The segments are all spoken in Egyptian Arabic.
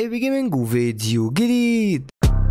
ايبي جيمنج وفيديو جديد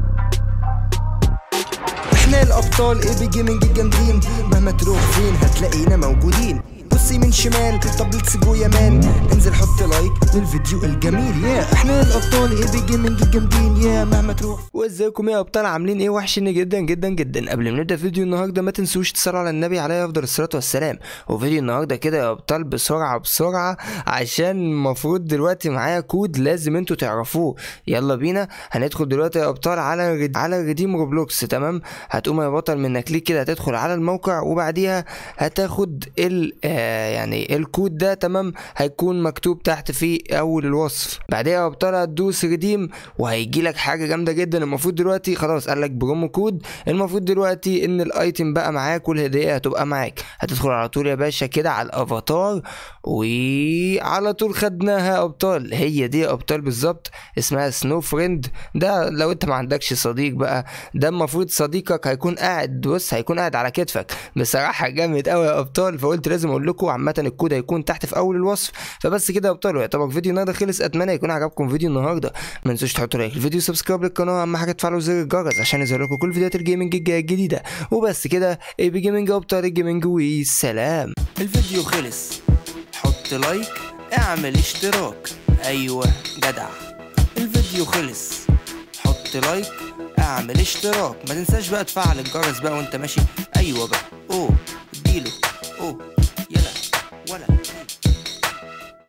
احنا الابطال ايبي جيمنج الجامدين مهما تروح فين هتلاقينا موجودين بص يمين شمال طب ليتس جو يا مان انزل حط لايك للفيديو الجميل يا احنا الابطال ايبي جيمنج الجامدين يا مهما تروح وازيكم يا ابطال عاملين ايه وحشني جدا جدا جدا قبل ما نبدا فيديو النهارده ما تنسوش تصلوا على النبي عليه افضل الصلاه والسلام وفيديو النهارده كده يا ابطال بسرعه بسرعه عشان المفروض دلوقتي معايا كود لازم انتوا تعرفوه يلا بينا هندخل دلوقتي يا ابطال على رد... على ريديم روبلوكس تمام هتقوم يا بطل من كليك كده هتدخل على الموقع وبعديها هتاخد ال آه يعني الكود ده تمام هيكون مكتوب تحت في اول الوصف بعديها يا ابطال هتدوس ريديم وهيجي لك حاجه جامده جدا المفروض دلوقتي خلاص قال لك برومو كود المفروض دلوقتي ان الايتم بقى معاك والهديه هتبقى معاك هتدخل على طول يا باشا كده على الافاتار وعلى طول خدناها يا ابطال هي دي يا ابطال بالظبط اسمها سنو فريند ده لو انت ما عندكش صديق بقى ده المفروض صديقك هيكون قاعد بص هيكون قاعد على كتفك بصراحه جامد قوي يا ابطال فقلت لازم اقول لكم عامه الكود هيكون تحت في اول الوصف فبس كده يا ابطال ويعتبر فيديو النهارده خلص اتمنى يكون عجبكم فيديو النهارده ما تنسوش تحطوا لايك الفيديو سبسكرايب للقناه اهم حاجه تفعلوا زر الجرس عشان يظهر لكم كل فيديوهات الجيمنج الجايه الجديده وبس كده اي بي جيمنج يا ابطال الجيمنج والسلام الفيديو خلص حط لايك اعمل اشتراك ايوه جدع الفيديو خلص حط لايك اعمل اشتراك ما تنساش بقى تفعل الجرس بقى وانت ماشي ايوه بقى اوه اديله اوه